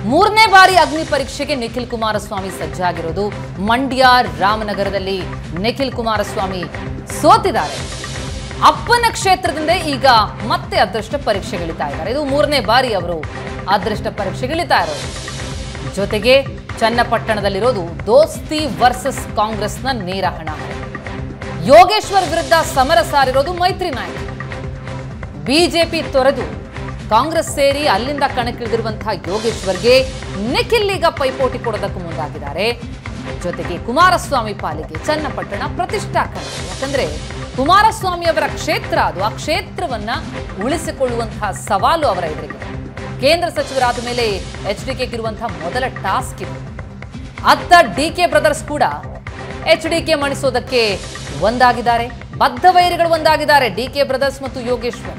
ಮೂರನೇ ಬಾರಿ ಅಗ್ನಿ ಪರೀಕ್ಷೆಗೆ ನಿಖಿಲ್ ಕುಮಾರಸ್ವಾಮಿ ಸಜ್ಜಾಗಿರೋದು ಮಂಡ್ಯ ರಾಮನಗರದಲ್ಲಿ ನಿಖಿಲ್ ಕುಮಾರಸ್ವಾಮಿ ಸೋತಿದ್ದಾರೆ ಅಪ್ಪನ ಕ್ಷೇತ್ರದಿಂದ ಈಗ ಮತ್ತೆ ಅದೃಷ್ಟ ಪರೀಕ್ಷೆಗಿಳಿತಾ ಇದ್ದಾರೆ ಇದು ಮೂರನೇ ಬಾರಿ ಅವರು ಅದೃಷ್ಟ ಪರೀಕ್ಷೆಗಿಳಿತಾ ಇರೋದು ಜೊತೆಗೆ ಚನ್ನಪಟ್ಟಣದಲ್ಲಿರೋದು ದೋಸ್ತಿ ವರ್ಸಸ್ ಕಾಂಗ್ರೆಸ್ನ ನೇರ ಹಣ ಯೋಗೇಶ್ವರ್ ವಿರುದ್ಧ ಸಮರ ಸಾರಿರೋದು ಮೈತ್ರಿ ನಾಯಕ ಬಿಜೆಪಿ ತೊರೆದು ಕಾಂಗ್ರೆಸ್ ಸೇರಿ ಅಲ್ಲಿಂದ ಕಣಕ್ಕಿಳಿದಿರುವಂತಹ ಯೋಗೇಶ್ವರ್ಗೆ ನಿಖಿಲ್ ಈಗ ಪೈಪೋಟಿ ಕೊಡೋದಕ್ಕೂ ಮುಂದಾಗಿದ್ದಾರೆ ಜೊತೆಗೆ ಕುಮಾರಸ್ವಾಮಿ ಪಾಲಿಗೆ ಚನ್ನಪಟ್ಟಣ ಪ್ರತಿಷ್ಠಾ ಕಣ ಯಾಕಂದ್ರೆ ಕುಮಾರಸ್ವಾಮಿ ಅವರ ಕ್ಷೇತ್ರ ಅದು ಆ ಕ್ಷೇತ್ರವನ್ನ ಉಳಿಸಿಕೊಳ್ಳುವಂತಹ ಸವಾಲು ಅವರ ಎದುರಿಗೆ ಕೇಂದ್ರ ಸಚಿವರಾದ ಮೇಲೆ ಎಚ್ ಡಿ ಇರುವಂತಹ ಮೊದಲ ಟಾಸ್ಕ್ ಇದು ಅತ್ತ ಡಿ ಕೆ ಬ್ರದರ್ಸ್ ಕೂಡ ಎಚ್ ಡಿ ಕೆ ಮಣಿಸೋದಕ್ಕೆ ಒಂದಾಗಿದ್ದಾರೆ ಬದ್ಧ ವೈರಿಗಳು ಒಂದಾಗಿದ್ದಾರೆ ಡಿ ಕೆ ಬ್ರದರ್ಸ್ ಮತ್ತು ಯೋಗೇಶ್ವರ್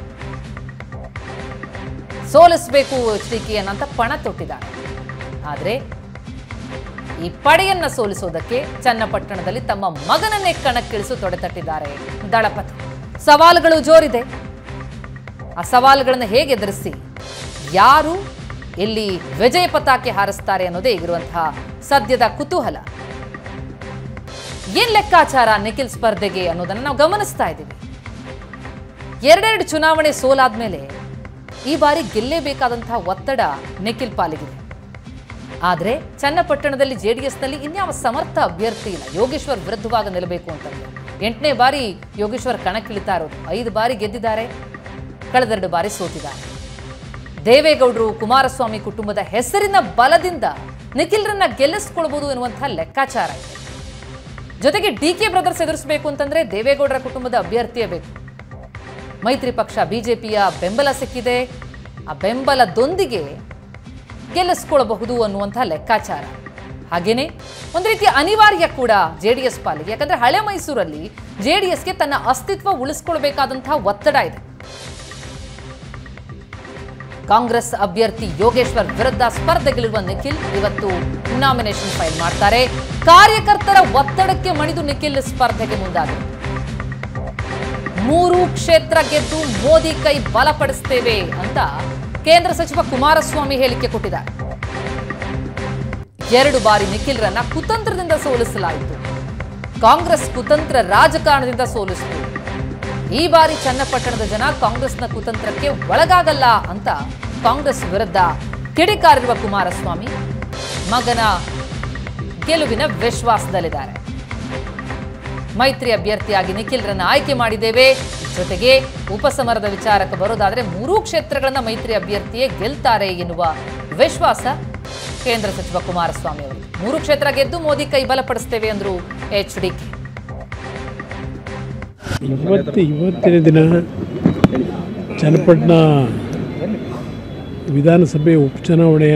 ಸೋಲಿಸಬೇಕು ಎಚ್ ಡಿ ಕೆ ಅಂತ ಪಣ ತೊಟ್ಟಿದ್ದಾರೆ ಆದರೆ ಈ ಪಡೆಯನ್ನ ಸೋಲಿಸೋದಕ್ಕೆ ಚನ್ನಪಟ್ಟಣದಲ್ಲಿ ತಮ್ಮ ಮಗನನ್ನೇ ಕಣಕ್ಕಿಳಿಸು ತೊಡೆತಟ್ಟಿದ್ದಾರೆ ದಳಪತಿ ಸವಾಲುಗಳು ಜೋರಿದೆ ಆ ಸವಾಲುಗಳನ್ನು ಹೇಗೆ ಎದುರಿಸಿ ಯಾರು ಇಲ್ಲಿ ವಿಜಯ ಪತಾಕೆ ಹಾರಿಸ್ತಾರೆ ಅನ್ನೋದೇ ಈಗಿರುವಂತಹ ಸದ್ಯದ ಕುತೂಹಲ ಏನ್ ಲೆಕ್ಕಾಚಾರ ನಿಖಿಲ್ ಸ್ಪರ್ಧೆಗೆ ಅನ್ನೋದನ್ನ ನಾವು ಗಮನಿಸ್ತಾ ಇದ್ದೀವಿ ಎರಡೆರಡು ಚುನಾವಣೆ ಸೋಲಾದ್ಮೇಲೆ ಈ ಬಾರಿ ಗೆಲ್ಲೇಬೇಕಾದಂತಹ ಒತ್ತಡ ನಿಖಿಲ್ ಪಾಲಿಗಿದೆ ಆದರೆ ಚನ್ನಪಟ್ಟಣದಲ್ಲಿ ಜೆಡಿಎಸ್ನಲ್ಲಿ ಇನ್ಯಾವ ಸಮರ್ಥ ಅಭ್ಯರ್ಥಿ ಇಲ್ಲ ಯೋಗೇಶ್ವರ್ ವಿರುದ್ಧವಾಗಿ ನಿಲ್ಲಬೇಕು ಅಂತಂದ್ರೆ ಎಂಟನೇ ಬಾರಿ ಯೋಗೇಶ್ವರ್ ಕಣಕ್ಕಿಳಿತಾ ಇರೋದು ಐದು ಬಾರಿ ಗೆದ್ದಿದ್ದಾರೆ ಕಳೆದೆರಡು ಬಾರಿ ಸೋತಿದ್ದಾರೆ ದೇವೇಗೌಡರು ಕುಮಾರಸ್ವಾಮಿ ಕುಟುಂಬದ ಹೆಸರಿನ ಬಲದಿಂದ ನಿಖಿಲ್ರನ್ನ ಗೆಲ್ಲಿಸ್ಕೊಳ್ಬಹುದು ಎನ್ನುವಂತಹ ಲೆಕ್ಕಾಚಾರ ಇದೆ ಜೊತೆಗೆ ಡಿ ಕೆ ಬ್ರದರ್ಸ್ ಎದುರಿಸಬೇಕು ಅಂತಂದ್ರೆ ದೇವೇಗೌಡರ ಕುಟುಂಬದ ಅಭ್ಯರ್ಥಿಯೇ ಬೇಕು ಮೈತ್ರಿ ಪಕ್ಷ ಬಿಜೆಪಿಯ ಬೆಂಬಲ ಸಿಕ್ಕಿದೆ ಆ ಬೆಂಬಲದೊಂದಿಗೆ ಗೆಲ್ಲಿಸ್ಕೊಳ್ಬಹುದು ಅನ್ನುವಂತಹ ಲೆಕ್ಕಾಚಾರ ಹಾಗೇನೆ ಒಂದು ರೀತಿ ಅನಿವಾರ್ಯ ಕೂಡ ಜೆಡಿಎಸ್ ಪಾಲಿಗೆ ಯಾಕಂದ್ರೆ ಹಳೆ ಮೈಸೂರಲ್ಲಿ ಜೆಡಿಎಸ್ಗೆ ತನ್ನ ಅಸ್ತಿತ್ವ ಉಳಿಸ್ಕೊಳ್ಬೇಕಾದಂತಹ ಒತ್ತಡ ಇದೆ ಕಾಂಗ್ರೆಸ್ ಅಭ್ಯರ್ಥಿ ಯೋಗೇಶ್ವರ್ ವಿರುದ್ಧ ಸ್ಪರ್ಧೆಗಿಳಿರುವ ನಿಖಿಲ್ ಇವತ್ತು ನಾಮಿನೇಷನ್ ಫೈಲ್ ಮಾಡ್ತಾರೆ ಕಾರ್ಯಕರ್ತರ ಒತ್ತಡಕ್ಕೆ ಮಣಿದು ನಿಖಿಲ್ ಸ್ಪರ್ಧೆಗೆ ಮುಂದಾದರು ಮೂರು ಕ್ಷೇತ್ರ ಗೆದ್ದು ಮೋದಿ ಕೈ ಬಲಪಡಿಸ್ತೇವೆ ಅಂತ ಕೇಂದ್ರ ಸಚಿವ ಕುಮಾರಸ್ವಾಮಿ ಹೇಳಿಕೆ ಕೊಟ್ಟಿದ್ದಾರೆ ಎರಡು ಬಾರಿ ನಿಖಿಲ್ರನ್ನ ಕುತಂತ್ರದಿಂದ ಸೋಲಿಸಲಾಯಿತು ಕಾಂಗ್ರೆಸ್ ಕುತಂತ್ರ ರಾಜಕಾರಣದಿಂದ ಸೋಲಿಸಿತು ಈ ಬಾರಿ ಚನ್ನಪಟ್ಟಣದ ಜನ ಕಾಂಗ್ರೆಸ್ನ ಕುತಂತ್ರಕ್ಕೆ ಒಳಗಾಗಲ್ಲ ಅಂತ ಕಾಂಗ್ರೆಸ್ ವಿರುದ್ಧ ಕಿಡಿಕಾರಿರುವ ಕುಮಾರಸ್ವಾಮಿ ಮಗನ ಗೆಲುವಿನ ವಿಶ್ವಾಸದಲ್ಲಿದ್ದಾರೆ ಮೈತ್ರಿ ಅಭ್ಯರ್ಥಿಯಾಗಿ ನಿಖಿಲ್ರನ್ನ ಆಯ್ಕೆ ಮಾಡಿದ್ದೇವೆ ಜೊತೆಗೆ ಉಪಸಮರದ ವಿಚಾರಕ್ಕೆ ಬರೋದಾದ್ರೆ ಮೂರೂ ಕ್ಷೇತ್ರಗಳನ್ನ ಮೈತ್ರಿ ಅಭ್ಯರ್ಥಿಯೇ ಗೆಲ್ತಾರೆ ಎನ್ನುವ ವಿಶ್ವಾಸ ಕೇಂದ್ರ ಸಚಿವ ಕುಮಾರಸ್ವಾಮಿ ಅವರು ಮೂರು ಕ್ಷೇತ್ರ ಗೆದ್ದು ಮೋದಿ ಕೈ ಬಲಪಡಿಸ್ತೇವೆ ಅಂದ್ರು ಎಚ್ ಡಿ ಕೆ ಇವತ್ತು ಇವತ್ತಿನ ದಿನ ಚನ್ನಪಟ್ಟಣ ವಿಧಾನಸಭೆ ಉಪಚುನಾವಣೆಯ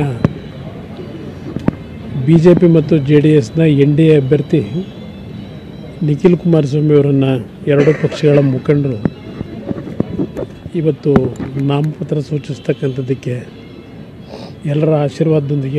ಬಿ ಜೆ ಪಿ ಮತ್ತು ಜೆ ಡಿ ಎಸ್ನ ಎನ್ ಡಿ ಎ ಅಭ್ಯರ್ಥಿ ನಿಖಿಲ್ ಕುಮಾರಸ್ವಾಮಿ ಅವರನ್ನು ಎರಡೂ ಪಕ್ಷಗಳ ಮುಖಂಡರು ಇವತ್ತು ನಾಮಪತ್ರ ಸೂಚಿಸ್ತಕ್ಕಂಥದ್ದಕ್ಕೆ ಎಲ್ಲರ ಆಶೀರ್ವಾದದೊಂದಿಗೆ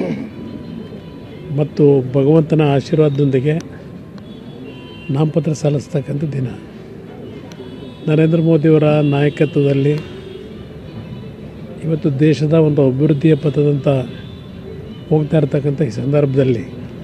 ಮತ್ತು ಭಗವಂತನ ಆಶೀರ್ವಾದದೊಂದಿಗೆ ನಾಮಪತ್ರ ಸಲ್ಲಿಸ್ತಕ್ಕಂಥ ದಿನ ನರೇಂದ್ರ ಮೋದಿಯವರ ನಾಯಕತ್ವದಲ್ಲಿ ಇವತ್ತು ದೇಶದ ಒಂದು ಅಭಿವೃದ್ಧಿಯ ಪಥದಂತ ಹೋಗ್ತಾ ಇರ್ತಕ್ಕಂಥ ಈ ಸಂದರ್ಭದಲ್ಲಿ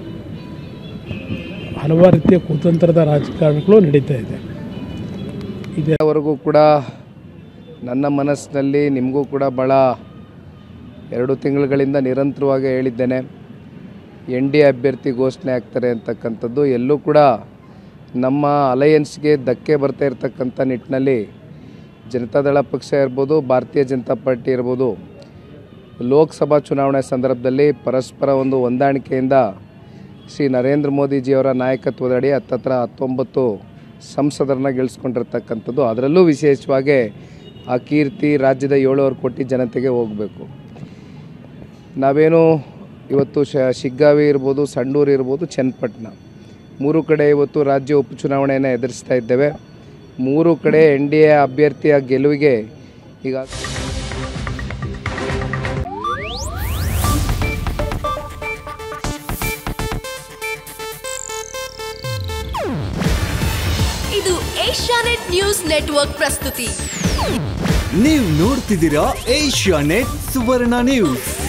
ಹಲವಾರು ರೀತಿಯ ಕುತಂತ್ರದ ರಾಜಕಾರಣಗಳು ನಡೀತಾ ಇದೆ ಇದೇವರೆಗೂ ಕೂಡ ನನ್ನ ಮನಸ್ಸಿನಲ್ಲಿ ನಿಮಗೂ ಕೂಡ ಭಾಳ ಎರಡು ತಿಂಗಳುಗಳಿಂದ ನಿರಂತರವಾಗಿ ಹೇಳಿದ್ದೇನೆ ಎನ್ ಡಿ ಅಭ್ಯರ್ಥಿ ಘೋಷಣೆ ಆಗ್ತಾರೆ ಅಂತಕ್ಕಂಥದ್ದು ಎಲ್ಲೂ ಕೂಡ ನಮ್ಮ ಅಲಯನ್ಸ್ಗೆ ಧಕ್ಕೆ ಬರ್ತಾ ಇರತಕ್ಕಂಥ ನಿಟ್ಟಿನಲ್ಲಿ ಜನತಾದಳ ಪಕ್ಷ ಇರ್ಬೋದು ಭಾರತೀಯ ಜನತಾ ಪಾರ್ಟಿ ಇರ್ಬೋದು ಲೋಕಸಭಾ ಚುನಾವಣೆ ಸಂದರ್ಭದಲ್ಲಿ ಪರಸ್ಪರ ಒಂದು ಹೊಂದಾಣಿಕೆಯಿಂದ ಶ್ರೀ ನರೇಂದ್ರ ಮೋದಿಜಿಯವರ ನಾಯಕತ್ವದಡಿ ಹತ್ತತ್ರ ಹತ್ತೊಂಬತ್ತು ಸಂಸದರನ್ನ ಗೆಲ್ಲಿಸ್ಕೊಂಡಿರ್ತಕ್ಕಂಥದ್ದು ಅದರಲ್ಲೂ ವಿಶೇಷವಾಗಿ ಆ ಕೀರ್ತಿ ರಾಜ್ಯದ ಏಳುವರೆ ಕೋಟಿ ಜನತೆಗೆ ಹೋಗಬೇಕು ನಾವೇನು ಇವತ್ತು ಶ ಶಿಗ್ಗಾವಿ ಇರ್ಬೋದು ಸಂಡೂರು ಇರ್ಬೋದು ಚನ್ನಪಟ್ಟಣ ಮೂರು ಕಡೆ ಇವತ್ತು ರಾಜ್ಯ ಉಪಚುನಾವಣೆಯನ್ನು ಎದುರಿಸ್ತಾ ಇದ್ದೇವೆ ಮೂರು ಕಡೆ ಎನ್ ಡಿ ಎ ಅಭ್ಯರ್ಥಿಯ ಗೆಲುವಿಗೆ ಈಗ ಇದು ಏಷ್ಯಾನೆಟ್ ನ್ಯೂಸ್ ನೆಟ್ವರ್ಕ್ ಪ್ರಸ್ತುತಿ ನೀವು ನೋಡ್ತಿದ್ದೀರಾ ಏಷ್ಯಾ ನೆಟ್ ಸುವರ್ಣ ನ್ಯೂಸ್